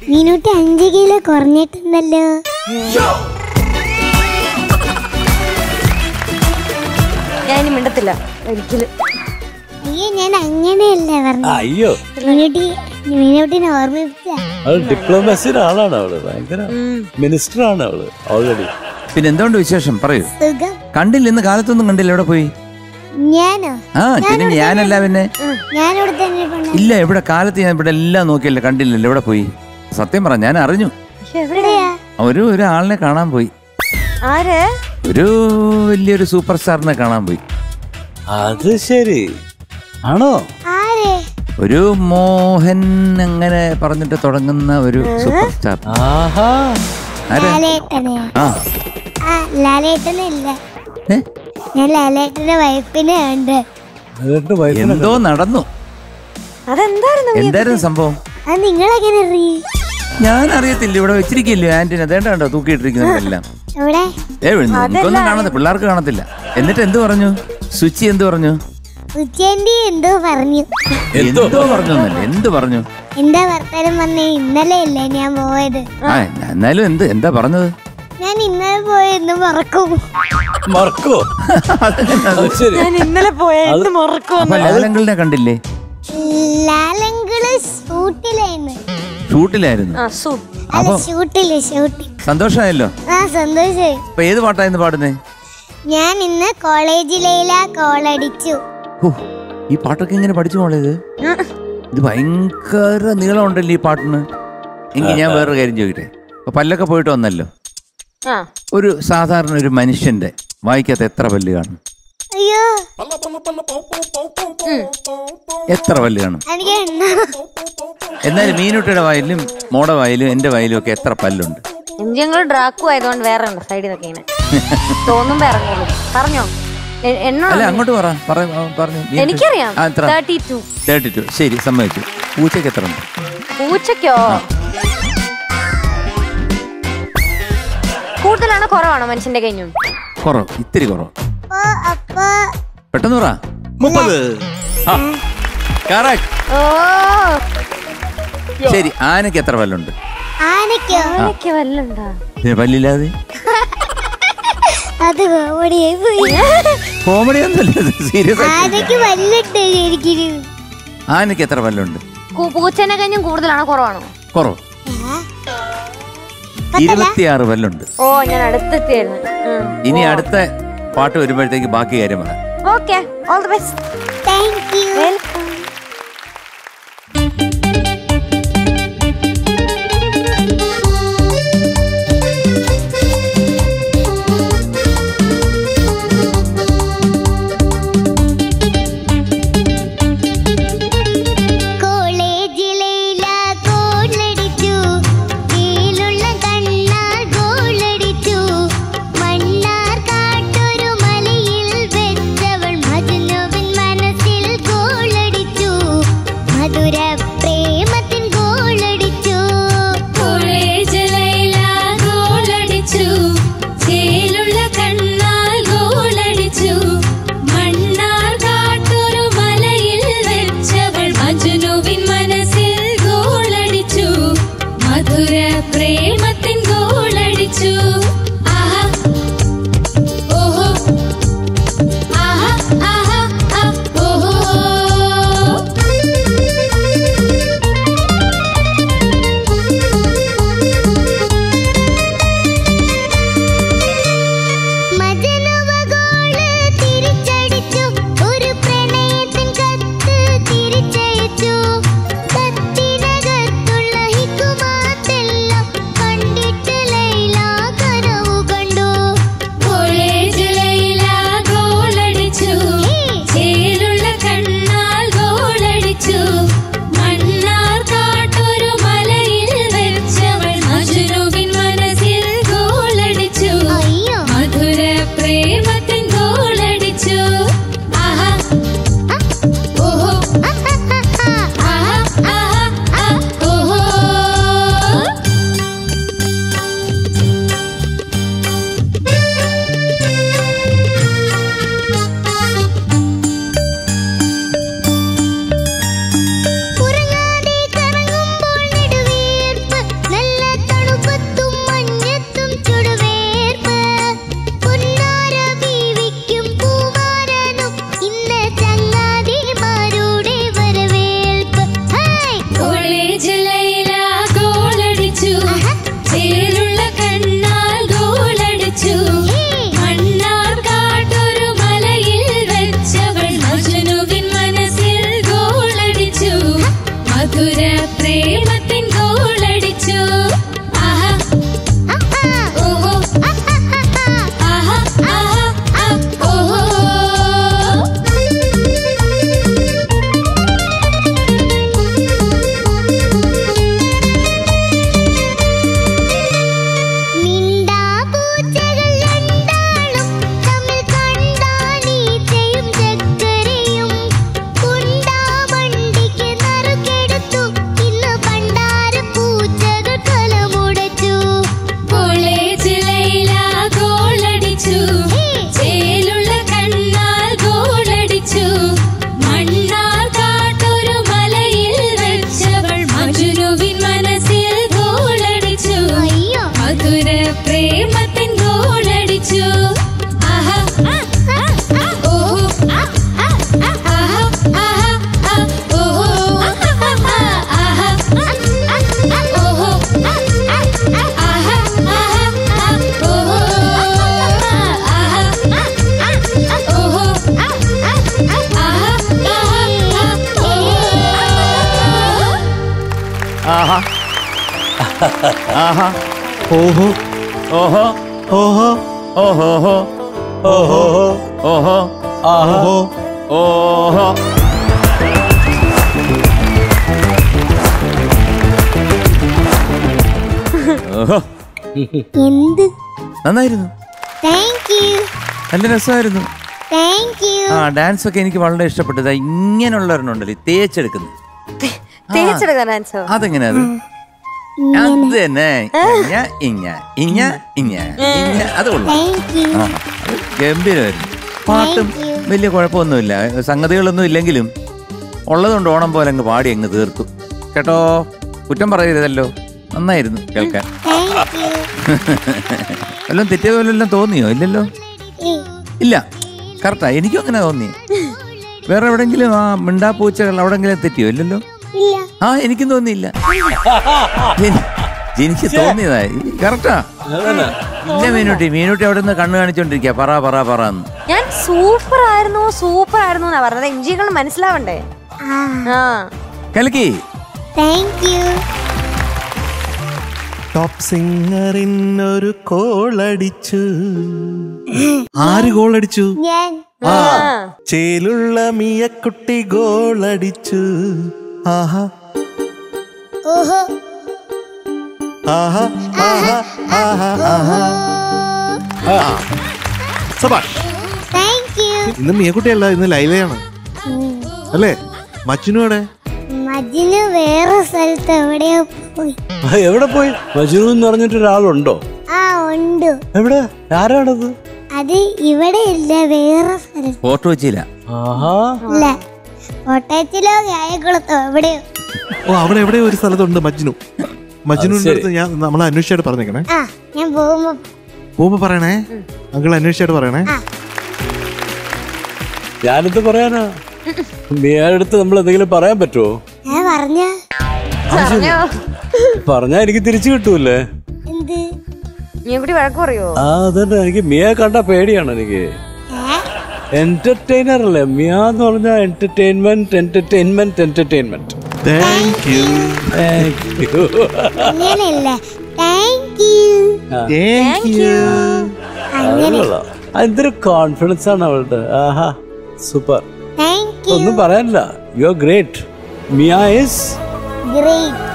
മീനൂട്ടി അഞ്ച് കിലോ കുറഞ്ഞിട്ടുണ്ടല്ലോ ഞാൻ ഇനി മിണ്ടത്തില്ല ഒരിക്കലും അയ്യോ ഞാൻ അങ്ങനെയല്ല പറഞ്ഞു അയ്യോ മീനൂട്ടി മീനൂട്ടിനെ ഓർമ്മിപ്പിച്ച അവള് ഡിപ്ലോമസിയുടെ ആളാണ് അവള് ഭയങ്കര മിനിസ്റ്റർ ആണ് അവള് ഓൾറെഡി പിന്നെ എന്തുകൊണ്ട് വിശേഷം പറയൂ സുഖം കണ്ടില്ല ഇന്ന് കാലത്തൊന്നും കണ്ടില്ല എവിടെ പോയി ഞാനോ ആ പിന്നെ ഞാനല്ല പിന്നെ ഞാനിവിടെ തന്നെ പെണ്ണ ഇല്ല ഇവിടെ കാലത്ത് ഞാൻ ഇവിടെ എല്ലാം നോക്കിയല്ലേ കണ്ടില്ലല്ലോ എവിടെ പോയി സത്യം പറ ഞാൻ അറിഞ്ഞു എവിടെയാ ഒരു ഒരു ആളിനെ കാണാൻ പോയി ആര് ഒരു വലിയൊരു സൂപ്പർ സ്റ്റാറിനെ കാണാൻ പോയി അത് ശരി ആണോ ആരെ ഒരു മോഹൻ അങ്ങനെ പറഞ്ഞിട്ട് തുടങ്ങുന്ന ഒരു സൂപ്പർ സ്റ്റാർ ആഹാ ആരാ ലാലേട്ടനെ ആ ആ ലാലേട്ടനല്ല ഏ? ഞാൻ ലാലേട്ടന്റെ വൈഫിനെ ഉണ്ട് എന്നിട്ട് വൈഫിനെ എന്തോ നടന്നു അതെന്തായിരുന്നു എന്തായിരുന്നു സംഭവം അത് നിങ്ങളെങ്ങനെ അറിയും ഞാൻ അറിയത്തില്ല ഇവിടെ വെച്ചിരിക്കില്ലേ ആന്റിന് അതേണ്ടോ തൂക്കിയിട്ടിരിക്കുന്നതെല്ലാം എവിടെ ഏ എനിക്കൊന്നും കാണത്തില്ല പിള്ളേർക്ക് കാണത്തില്ല എന്നിട്ട് എന്ത് പറഞ്ഞു സുച്ചി എന്ത് പറഞ്ഞു ഉച്ചേന്റി എന്തോ പറഞ്ഞു എന്തോ എന്തോ പറഞ്ഞു എന്നല്ലേ എന്ത് പറഞ്ഞു എന്താ വർത്തമാനം പറഞ്ഞ ഇന്നലെ അല്ലേ ഞാൻ പോയത് ആ എന്നാലും എന്ത് എന്താ പറഞ്ഞത് ഞാൻ ഇന്നലെ പോയെന്ന് മറക്കും മറക്കോ അത് ശരി ഞാൻ ഇന്നലെ പോയ എന്ത് മറക്കും അപ്പൊ ലാലങ്കളിനെ കണ്ടില്ലേ ലാലങ്കിള് ഷൂട്ടിലായിരുന്നു ഷൂട്ടിലായിരുന്നു ആ സു അല്ല ഷൂട്ടില് ഷൂട്ടിൽ സന്തോഷമായല്ലോ ആ സന്തോഷായി അപ്പൊ ഏത് പാട്ടായിരുന്നു പാടുന്നേ ഞാൻ ഇന്ന് കോളേജിലേല കോളടിച്ചു ഹോ, ഈ പാട്ടൊക്കെ ഇങ്ങനെ പഠിച്ചു പോണത് ഇത് ഭയങ്കര നീളമുണ്ടല്ലോ ഈ പാട്ടിന് എങ്കിൽ ഞാൻ വേറൊരു കാര്യം ചോദിക്കട്ടെ അപ്പൊ പല്ലൊക്കെ പോയിട്ട് വന്നല്ലോ ആ ഒരു സാധാരണ ഒരു മനുഷ്യന്റെ വായിക്കാത്ത എത്ര പല്ല് കാണും അയ്യോ എത്ര പല്ല് കാണും എനിക്ക് എണ്ണ എന്നാലും മീനുട്ടിയുടെ വായിലും മോടെ വായിലും എന്റെ വായിലും ഒക്കെ എത്ര പല്ലുണ്ട് ഞങ്ങൾ ഡ്രാക്കു ആയതുകൊണ്ട് വേറെ ഉണ്ട് സൈഡിൽ നിന്നൊക്കെ ഇങ്ങനെ തോന്നുമ്പോ ഇറങ്ങുള്ളൂ പറഞ്ഞോ എ- എണ്ണ അല്ല അങ്ങോട്ട് പറ പറ ആ, പറഞ്ഞു മീനുട്ടി- എനിക്കറിയാം ആ, എത്ര തേർട്ടി ടു തേർട്ടി ടു ശരി സമ്മതിച്ചു പൂച്ചയ്ക്ക് എത്ര ഉണ്ട് പൂച്ചയ്ക്കോ കൂടുതലാണോ കുറവാണോ മനുഷ്യന്റെ കഴിഞ്ഞും കുറവ് ഇത്തിരി കുറവ് അപ്പൊ അപ്പൊ പെട്ടെന്ന് പറ മുപ്പത് Correct. ഓ ശരി ആനയ്ക്ക് എത്ര പല്ലുണ്ട് ആനയ്ക്കോ ആനയ്ക്ക് വല്ലണ്ടാ ഇതിന് പല്ലില്ലാതെ അത് കോമഡിയായി പോയി കോമഡി ഒന്നുമല്ല സീരിയസ് ആനയ്ക്ക് വല്ലിട്ട് ശരിക്കും ആനയ്ക്ക് എത്ര പല്ലുണ്ട് പൂച്ചനെ കഴിഞ്ഞും കൂടുതലാണോ കുറവാണോ കുറവ് ഇരുപത്തിയാറ് പല്ലുണ്ട് ഓ ഞാൻ അടുത്തെത്തിയായിരുന്നു ഇനി അടുത്ത പാട്ട് വരുമ്പോഴത്തേക്ക് ബാക്കി കാര്യം പറയാം okay all the best thank you welcome കോളേജിലേല കോളടിച്ചു കീലുള്ള കണ്ണാൽ ഗോളടിച്ചു മണ്ണാർ കാട്ടൊരു മലയിൽ വെച്ചവൾ മജുനുവിൻ മനസ്സിൽ ഗോളടിച്ചു മധുര പ്രേമത്തിൻ ഗോളടിച്ചു കോളേജിലൈല ഗോളടിച്ചു ചേലുള്ള കണ്ണാൽ ഗോളടിച്ചു മണ്ണാർ കാട്ടൊരു മലയിൽ വെച്ചവൾ മജുനുവിൻ മനസ്സിൽ ഗോളടിച്ചു മധുര പ്രേമത്തിൻ ഗോളടിച്ചു ആഹാ ഓഹോ ആഹാ ആഹാ ആ ഓഹോ മജനുവ ഗോള് തിരിച്ചടിച്ചു ഒരു പ്രണയത്തിൻ കത്ത് തിരിച്ചയച്ചു കത്തിനകത്തുള്ള ഹിക്കുമാത്തെല്ലാം കണ്ടിട്ട് ലൈല കര ആഹാ ഓഹോ ഓഹോ ഓഹോ ഓഹോ ഓഹോ ഓഹോ ആഹോ ഓഹോ ഓഹോ എന്ത് നന്നായിരുന്നു താങ്ക് യു നല്ല രസമായിരുന്നു താങ്ക് യു ആ ഡാൻസ് ഒക്കെ എനിക്ക് വളരെ ഇഷ്ടപ്പെട്ടത് ഇങ്ങനെയുള്ള ഒരെണ്ണം ഉണ്ടല്ലോ ഈ തേച്ചെടുക്കുന്നത് തേച്ചെടുക്കാൻ ആൻസോ അതെങ്ങനെയാ അത് അത് തന്നെ ഇഞ്ഞ ഇഞ്ഞ ഇഞ്ഞ ഇഞ്ഞ ഇഞ്ഞ അത് കൊള്ളാം താങ്ക് യു ആ, അത് ഗംഭീരമായിരുന്നു പാട്ടും Thank you. വലിയ കുഴപ്പമൊന്നുമില്ല സംഗതികളൊന്നും ഇല്ലെങ്കിലും ഉള്ളതുകൊണ്ട് ഓണം പോലെ അങ്ങ് പാടി അങ്ങ് തീർത്തു കേട്ടോ കുറ്റം പറയരുതല്ലോ നന്നായിരുന്നു കേൾക്കാൻ താങ്ക് യു വല്ലതും തെറ്റിയ പോലെല്ലാം തോന്നിയോ ഇല്ലല്ലോ ഇല്ല കറക്റ്റാ എനിക്കും അങ്ങനെ തോന്നി വേറെ എവിടെങ്കിലും ആ മിണ്ടാപ്പൂച്ചകൾ എവിടെങ്കിലും തെറ്റിയോ ഇല്ലല്ലോ ഇല്ല ആ എനിക്കും തോന്നിയില്ല എനി- എനിക്ക് തോന്നിയതാ കറക്റ്റാ ഇല്ല മീനൂട്ടി മീനൂട്ടി അവിടെ നിന്ന് കണ്ണ് കാണിച്ചോണ്ടിരിക്കുക പറ പറ പറ എന്ന് ഞാൻ സൂപ്പർ ആയിരുന്നു സൂപ്പർ ആയിരുന്നു എന്നാ പറഞ്ഞത് എംജികൾ മനസ്സിലാവണ്ടേ ആ ആ കലക്കി താങ്ക് യു ടോപ്പ് സിംഗറിനൊരു കോളടിച്ചു ആര് ഗോളടിച്ചു ഞാൻ ആ ചേലുള്ള മിയക്കുട്ടി ഗോളടിച്ചു ആഹാ ഓഹോ ആഹാ ആഹാ ആഹാ ആഹാ സബാഷ് താങ്ക് യു ഇന്ന് മിയക്കുട്ടിയല്ല ഇന്ന് ലൈലയാണ് അല്ലേ മച്ചിനോടെ മജിന് വേറെ സ്ഥലത്ത് എവിടെയോ പോയി ആ, എവിടെ പോയി മജുനു എന്ന് പറഞ്ഞിട്ട് ഒരാളുണ്ടോ ആ ഉണ്ട് എവിടെ ആരാണത് അത് ഇവിടെ ഇല്ല വേറെ സ്ഥലത്ത് ഫോട്ടോ വെച്ചില്ല ആഹാ ഇല്ല കോട്ടയത്തിലോ കായക്കുളത്തോ എവിടെയോ ഓ അവിടെ എവിടെയോ ഒരു സ്ഥലത്തുണ്ട് മജ്നു മജ്നുവിന്റെ അടുത്ത് ഞാൻ നമ്മളെ അന്വേഷിച്ചായിട്ട് പറഞ്ഞേക്കണേ ആ ഞാൻ പോകുമ്പോ പോകുമ്പോ പറയണേ അങ്കിൾ അന്വേഷിച്ചായിട്ട് പറയണേ ഞാനെന്ത് പറയാനാ മിയയുടെ അടുത്ത് നമ്മൾ എന്തെങ്കിലും പറയാൻ പറ്റുമോ ഞാൻ പറഞ്ഞ പറഞ്ഞോ പറഞ്ഞാ എനിക്ക് തിരിച്ചു കിട്ടൂലേ എന്ത് നീ കൂടി വഴക്ക് പറയോ ആ അതന്നെ എനിക്ക് മിയ കണ്ട പേടിയാണ് എനിക്ക് ഏ? എന്റർടൈനർ അല്ലേ മിയ എന്ന് പറഞ്ഞാൽ entertainment entertainment entertainment thank you അങ്ങനെയല്ല താങ്ക് യു താങ്ക് യു അങ്ങനെ എന്തൊരു കോൺഫിഡൻസ് ആണ് അവളുടെ ആഹാ സൂപ്പർ താങ്ക് യു ഒന്നും പറയാനില്ല you are great Mia is great